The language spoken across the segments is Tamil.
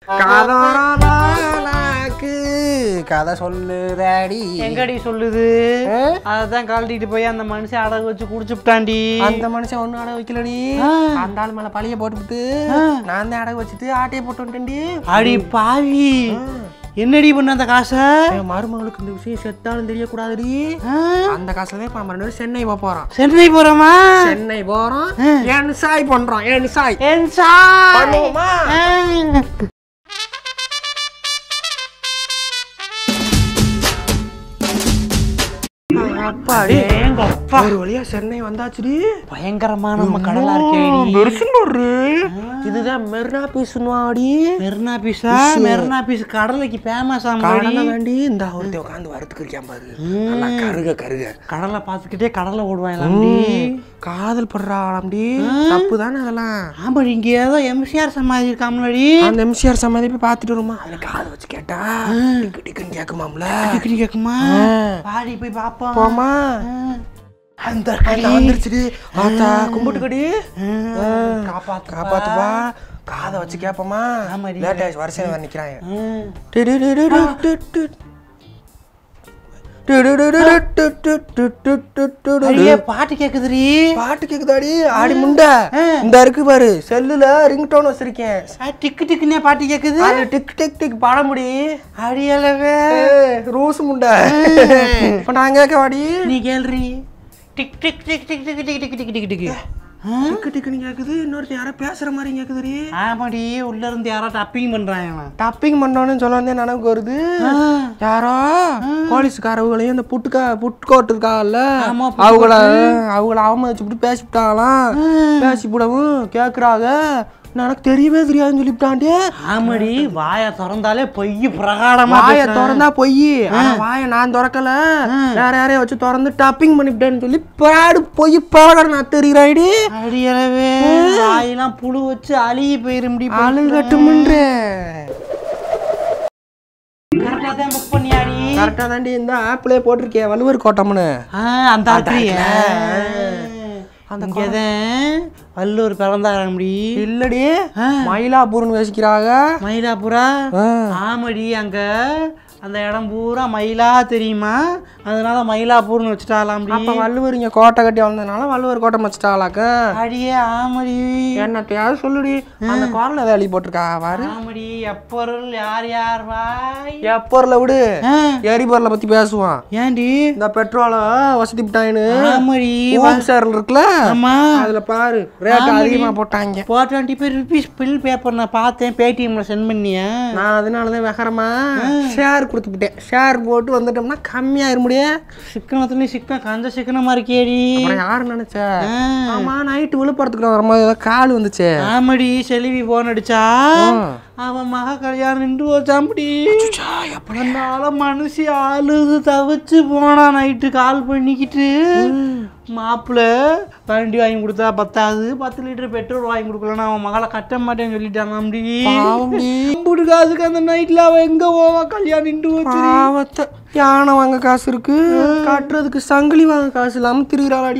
கதாலாக்கு கதை சொல்லுதாடி எங்கடி சொல்லுது ஆ? அதான் கழட்டிட்டு போய் அந்த மனுஷன் அடகு வச்சு குடிச்சுட்டாண்டி அந்த மனுஷன் ஒன்றும் அடகு வைக்கலடி அந்த ஆள் மேலே பழிய போட்டுவிட்டு நான் தான் அடகு வச்சுட்டு ஆட்டையை போட்டு வந்துட்டேன்டி அடி பாவி என்னடி பண்ண அந்த காசை என் மருமகளுக்கு இந்த விஷயம் செத்தாலும் தெரியக்கூடாதுடி ஆ? அந்த காசுல தான் இப்போ நம்ம ரெண்டு பேரும் சென்னை போக போகிறோம் சென்னை போறோமா சென்னை போகிறோம் ஏன் சாய் பண்ணுறோம் ஏன் சாய் என் சாய் பண்ணுவோமா ஆ. அப்பாடி எங்க அப்பா ஒரு வழியா சென்னை வந்தாச்சுடி பயங்கரமான நம்ம கடலா இருக்கேடி பெருசுன்னு பாரு இதுதான் மெர்னா பீஸ்னுவாடி மெர்னா பீஸா மெர்னா பீஸ் கடலைக்கு ஃபேமஸ் ஆமாடி கடலை வேண்டி இந்த ஒருத்தன் உட்காந்து வரத்துக்கு இருக்கான் பாரு நல்லா கருக கருக கடலை பார்த்துக்கிட்டே கடலை ஓடுவாங்களாம்டி காதல் படுறாளாம்டி தப்பு தானே அதெல்லாம் ஆமாடி இங்க ஏதோ எம்சிஆர் சமாதி இருக்காமலடி அந்த எம்சிஆர் சமாதி போய் பார்த்துட்டு வருமா அதுல காது வச்சு கேட்டா டிக்கு டிக்குன்னு கேட்குமாம்ல டிக்கிரி கேக்குமா பாடி போய் பாப்போம் போமா அந்த அந்த வந்துருச்சுடி ஆத்தா கும்பிட்டுக்கடி காப்பாத்து காப்பாத்துப்பா காதை வச்சு கேப்போமா ஆமாடி. லேட் ஆயிடுச்சு வரிசையில் வர நிக்கிறாங்க அடியே பாட்டு கேக்குதுடி பாட்டு கேக்குதாடி ஆடி முண்டை இந்த இருக்கு பாரு செல்லுல ரிங்டோன் வச்சிருக்கேன் ஆ, டிக்கு டிக்குன்னே பாட்டு கேக்குது அது டிக் டிக் டிக் பாட முடி அடியளவே ரோஸ் முண்டை இப்ப நான் கேட்க வாடி நீ கேள்றி டிக் டிக் டிக் டிக் டிக் டிக் டிக் டிக் டிக் டிக் ஆ? டிக்கு டிக்குன்னு கேக்குது இன்னொருத்தர் யாரோ பேசுற மாதிரி கேக்குதுடி ஆமாடி உள்ள இருந்து யாரோ டப்பிங் பண்றாங்க டப்பிங் பண்ணோன்னு சொல்ல வந்தே நினைவுக்கு வருது யாரோ போலீஸ்காரவங்களையும் இந்த புட்டுக்கா புட்கோட்டு இருக்காங்கல்ல ஆமா, அவங்கள அவங்கள அவமதிச்சுட்டு பேசிவிட்டாங்களாம் பேசிவிடவும் கேட்குறாங்க எனக்கு தெரியவே தெரியாதுன்னு சொல்லிவிட்டான்டே ஆமாடி வாயை திறந்தாலே பொய் பிரகாடமா வாயை பேசுறான். திறந்தா பொய் ஆனா வாயை நான் திறக்கல வேற யாரையும் வச்சு திறந்து டப்பிங் பண்ணிவிட்டேன்னு சொல்லி பாடு பொய் பாட நான் தெரிகிறாடி அடியளவே வாயெல்லாம் புழு வச்சு அழுகி போயிரும்டி அழுகட்டுமுன்ற கரெக்டா தான் புக் பண்ணியாடி கரெக்டாக தாண்டி இந்த ஆப்லேயே போட்டிருக்கேன் வள்ளுவர் கோட்டம்னு ஆ, அந்த ஆட்ரிய அந்த இங்கதான் வல்லூர் பிறந்தாரம்படி இல்லடி மயிலாப்பூர்னு பேசிக்கிறாங்க மயிலாப்புரா ஆ. ஆமாடி அங்க அந்த இடம் பூரா மயிலா தெரியுமா அதனால மயிலாப்பூர்னு வச்சுட்டாலாம்டி அப்ப வள்ளுவர் இங்க கோட்டை கட்டி வந்ததுனால வள்ளுவர் கோட்டை வச்சுட்டாளாக்க அடியே ஆமாடி என்னத்தையாவது சொல்லுடி அந்த குரல் ஏதாவது எழுதி போட்டிருக்கா பாரு ஆமாடி எப்பொருள் யார் யார் வாய் எப்பொருளை விடு ஆ, எரிபொருளை பத்தி பேசுவான் ஏன்டி இந்த பெட்ரோலை வசதி விட்டாயின்னு ஆமாடி சேரல் இருக்குல்ல ஆமா அதுல பாரு ரேட் அதிகமா போட்டாங்க four twenty five rupees bill paper நான் பார்த்தேன் பேடிஎம்ல சென்ட் பண்ணியா நான் அதனாலதான் வெகரமா ஷேர் கொடுத்துக்கிட்டேன் ஷேர் போட்டு வந்துட்டோம்னா கம்மியாயிர முடியும் சிக்கனத்துலயும் சிக்கனம் கஞ்ச சிக்கனமா இருக்கேடி அப்புறம் யாரு நினைச்ச ஆ. ஆமா நைட்டு விழுப்புரத்துக்கு வரும்போது ஏதோ கால் வந்துச்சு ஆமாடி செல்வி போன் அடிச்சா அவன் மக கல்யாணம் நின்று வச்சாம்படி அதனால மனுஷி அழுது தவிச்சு போனா நைட்டு கால் பண்ணிக்கிட்டு மாப்பிள்ள வண்டி வாங்கி கொடுத்தா பத்தாது பத்து லிட்டர் பெட்ரோல் வாங்கி கொடுக்கலன்னா அவன் மகளை கட்ட மாட்டேன்னு சொல்லிட்டாங்க பாவம்டி. அப்படி காசுக்கு அந்த நைட்ல அவன் எங்க போவா கல்யாணம் நின்று வச்சு பாவத்தை யானை வாங்க காசு இருக்கு கட்டுறதுக்கு சங்கிலி வாங்க காசு இல்லாம திரிகிறாளாடி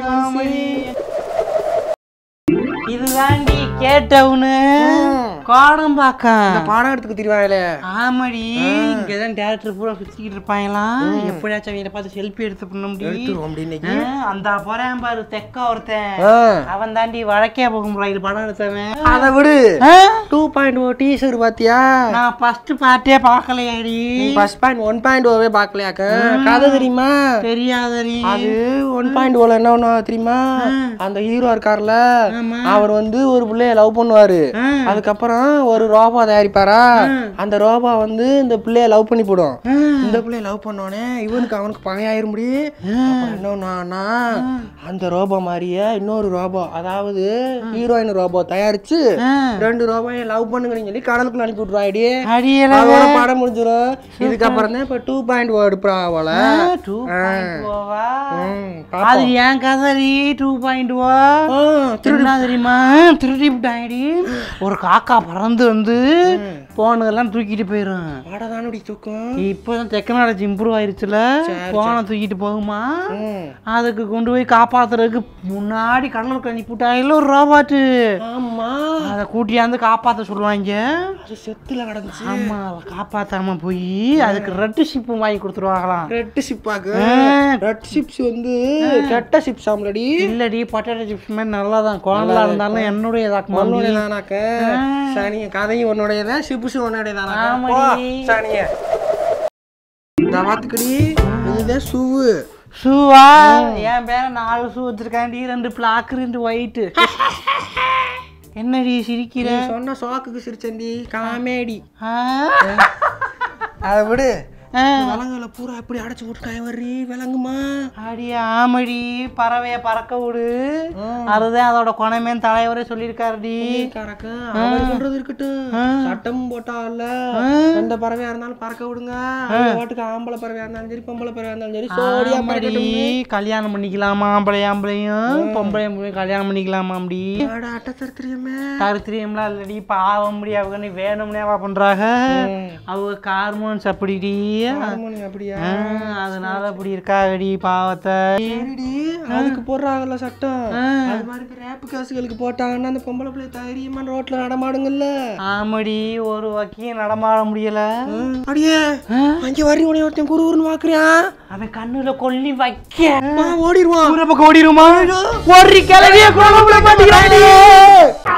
இதுதாண்டி கேட்டவனு கோடம் பாக்க இந்த பாடம் எடுத்துக்கு திரிவாங்களே ஆமாடி இங்கதான் டேரக்டர் பூரா சுத்திக்கிட்டு இருப்பாங்களாம் எப்படியாச்சும் அவங்கள பார்த்து செல்ஃபி எடுத்து பண்ண முடியும் எடுத்துருவோம் அப்படி இன்னைக்கு அந்த போறேன் பாரு தெக்க ஒருத்தன் ஆ. அவன் தாண்டி வழக்கே போகும் ரயில் படம் எடுத்தவன் அதை விடு ஆ? டூ பாயிண்ட் ஓ டீசர் பாத்தியா நான் ஃபர்ஸ்ட் பார்ட்டே பார்க்கலையாடி ஃபர்ஸ்ட் பாயிண்ட் ஒன் பாயிண்ட் ஓவே பார்க்கலையாக்க கதை தெரியுமா தெரியாதடி அது ஒன் பாயிண்ட் ஓல என்ன ஒண்ணு தெரியுமா அந்த ஹீரோ இருக்கார்ல ஆமா. அவர் வந்து ஒரு பிள்ளைய லவ் பண்ணுவாரு ஆ. அதுக்கப்புறம் ஒரு ரோபோ தயாரிப்பாரா அந்த ரோபோ வந்து இந்த பிள்ளைய லவ் பண்ணி போடும் இந்த பிள்ளைய லவ் பண்ணோடனே இவனுக்கு அவனுக்கு பகையாயிரும் முடி அப்புறம் என்ன ஒண்ணுனா அந்த ரோபோ மாதிரியே இன்னொரு ரோபோ அதாவது ஹீரோயின் ரோபோ தயாரிச்சு ஆ. ரெண்டு ரோபோயை லவ் பண்ணுங்கன்னு சொல்லி கடலுக்குள்ள அனுப்பி விட்ருவாடி அடியல அதோட படம் முடிஞ்சிடும் இதுக்கப்புறம் தான் இப்ப டூ பாயிண்ட் ஓ எடுப்பா போல டூ பாயிண்ட் ஓவா ம், அது ஏன் கதறி டூ பாயிண்ட் ஓ ஆ, திருடா தெரியுமா திருடி விட்டாடி ஒரு காக்கா பறந்து வந்து போனதெல்லாம் தூக்கிட்டு போயிடும் வாடா தானடி தூக்கம் இப்போதான் டெக்னாலஜி இம்ப்ரூவ் ஆயிருச்சுல போனை தூக்கிட்டு போகுமா ம். அதுக்கு கொண்டு போய் காப்பாத்துறதுக்கு முன்னாடி கடலுக்கு கஞ்சி போட்டாங்கல்ல ஒரு ரோபாட்டு ஆமா அதை கூட்டியாந்து காப்பாத்த சொல்லுவாங்க அது செத்துல கிடந்துச்சு ஆமா அதை காப்பாத்தாம போய் அதுக்கு ரெட்டு ஷிப்பும் வாங்கி கொடுத்துருவாங்களாம் ரெட் ஷிப்பாக்கு ஆ, ரெட் ஷிப்ஸ் வந்து கெட்ட ஷிப்ஸ் ஆம்லடி இல்லடி பொட்டேட்டோ சிப்ஸ் மாதிரி நல்லா தான் குழந்தைலா இருந்தாலும் என்னுடைய தாக்குமா உன்னுடைய தானாக்க சனிய கதையும் உன்னுடையதான் ஷிப்ஸ் உன்னுடையதானாக்க போ, ஆமாடி. சனிய இந்த வாத்துக்கடி இதுதான் ஷூவு ஷூவா என் பேர நாலு ஷூ வச்சிருக்காண்டி ரெண்டு பிளாக் ரெண்டு ஒயிட்டு என்னடி சிரிக்கிற நீ சொன்ன சோக்குக்கு சிரிச்சண்டி காமேடி ஆ? அதை விடு ஆ. விலங்குல பூரா எப்படி அடைச்சு போட்டுருக்காங்க வர்றி விலங்குமா அடி ஆமடி பறவைய பறக்க விடு அதுதான் அதோட குணமே தலைவரே சொல்லியிருக்காருடி கறக்க அவர் சொல்றது இருக்கட்டும் சட்டம் போட்டால எந்த பறவையா இருந்தாலும் பறக்க விடுங்க அவங்க பாட்டுக்கு ஆம்பளை பறவையா இருந்தாலும் சரி பொம்பளை பறவையா இருந்தாலும் சரி சோடியா ஆமாடி கல்யாணம் பண்ணிக்கலாமா ஆம்பளை ஆம்பளையும் பொம்பளை பொம்பளையும் கல்யாணம் பண்ணிக்கலாமா அப்படி பறவை அட்டை தருத்திரியமே கருத்திரியம்லாம் இல்லடி பாவம் முடி அவங்க நீ வேணும்னே அவ பண்றாங்க அவங்க ஹார்மோன்ஸ் அப்படிடி ஹார்மோனி அப்படியா ஆ, அதனால அப்படி இருக்காகடி பாவத்தை சரிடி அதுக்கு போடுறாங்கல்ல சட்டம் அது மாதிரி இந்த ரேப்பு காசுகளுக்கு போட்டாங்கன்னா அந்த பொம்பளை பிள்ளை தைரியமா ரோட்ல நடமாடுங்கல்ல ஆமாடி ஒரு வக்கியும் நடமாட முடியல அடியே அங்க வரி உடைய ஒருத்தன் குருகுருன்னு பாக்குறியான் அவன் கண்ணுல கொல்லி வைக்க ஓடிடுவான் ஊரை பக்கம் ஓடிடுமா ஒரு கிளவிய குழம்புல மாட்டிக்கிறாடி